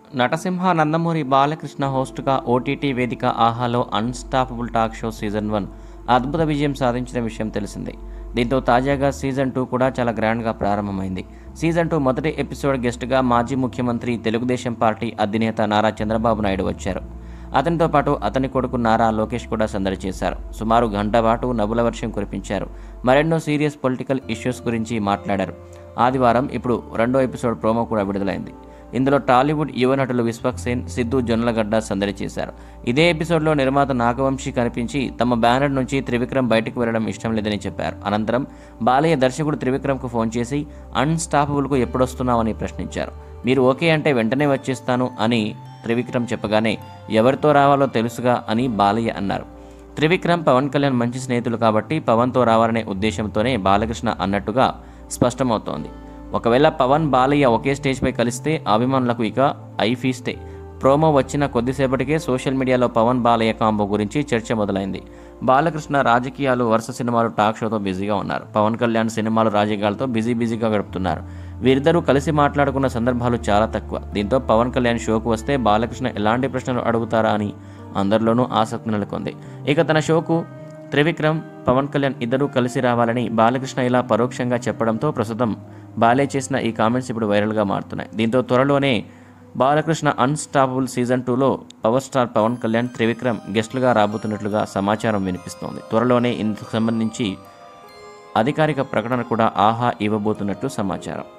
నటసింహ నందమూరి బాలకృష్ణ హోస్ట్గా ఓటీటీ వేదిక ఆహాలో unstoppable talk show season one అద్భుత విజయం సాధించిన విషయం తెలిసిందే దీంతో తాజాగా సీజన్ టూ కూడా చాలా గ్రాండ్గా ప్రారంభమైంది సీజన్ టూ మొదటి ఎపిసోడ్ గెస్ట్గా మాజీ ముఖ్యమంత్రి తెలుగుదేశం పార్టీ అధినేత నారా చంద్రబాబు నాయుడు వచ్చారు అతనితో పాటు అతని కొడుకు నారా లోకేష్ కూడా సందడి చేశారు సుమారు గంట పాటు నవ్వుల వర్షం కురిపించారు మరెన్నో సీరియస్ పొలిటికల్ ఇష్యూస్ గురించి మాట్లాడారు ఆదివారం ఇప్పుడు రెండో ఎపిసోడ్ ప్రోమో కూడా విడుదలైంది ఇందులో టాలీవుడ్ యువ నటులు విశ్వక్ సేన్ సిద్ధు జొన్నలగడ్డ సందడి చేశారు ఇదే ఎపిసోడ్లో నిర్మాత నాగవంశీ కనిపించి తమ బ్యానర్ నుంచి త్రివిక్రమ్ బయటకు వెళ్లడం ఇష్టం లేదని చెప్పారు అనంతరం బాలయ్య దర్శకుడు త్రివిక్రమ్కు ఫోన్ చేసి అన్స్టాపబుల్కు ఎప్పుడొస్తున్నామని ప్రశ్నించారు మీరు ఓకే అంటే వెంటనే వచ్చేస్తాను అని త్రివిక్రమ్ చెప్పగానే ఎవరితో రావాలో తెలుసుగా అని బాలయ్య అన్నారు త్రివిక్రమ్ పవన్ కళ్యాణ్ మంచి స్నేహితులు కాబట్టి పవన్తో రావాలనే ఉద్దేశంతోనే బాలకృష్ణ అన్నట్టుగా స్పష్టమవుతోంది ఒకవేళ పవన్ బాలయ్య ఒకే స్టేజ్పై కలిస్తే అభిమానులకు ఇక ఐ ఫీస్తే ప్రోమో వచ్చిన కొద్దిసేపటికే సోషల్ మీడియాలో పవన్ బాలయ్య కాంబో గురించి చర్చ మొదలైంది బాలకృష్ణ రాజకీయాలు వరుస సినిమాలు టాక్ షోతో బిజీగా ఉన్నారు పవన్ కళ్యాణ్ సినిమాలు రాజకీయాలతో బిజీ బిజీగా గడుపుతున్నారు వీరిద్దరూ కలిసి మాట్లాడుకున్న సందర్భాలు చాలా తక్కువ దీంతో పవన్ కళ్యాణ్ షోకు వస్తే బాలకృష్ణ ఎలాంటి ప్రశ్నలు అడుగుతారా అని అందరిలోనూ ఆసక్తి నెలకొంది ఇక తన షోకు త్రివిక్రమ్ పవన్ కళ్యాణ్ ఇద్దరూ కలిసి రావాలని బాలకృష్ణ ఇలా పరోక్షంగా చెప్పడంతో ప్రస్తుతం బాలే చేసిన ఈ కామెంట్స్ ఇప్పుడు వైరల్గా మారుతున్నాయి దీంతో త్వరలోనే బాలకృష్ణ అన్స్టాపబుల్ సీజన్ టూలో పవర్ స్టార్ పవన్ కళ్యాణ్ త్రివిక్రమ్ గెస్టులుగా రాబోతున్నట్లుగా సమాచారం వినిపిస్తోంది త్వరలోనే ఇందుకు సంబంధించి అధికారిక ప్రకటన కూడా ఆహా ఇవ్వబోతున్నట్లు సమాచారం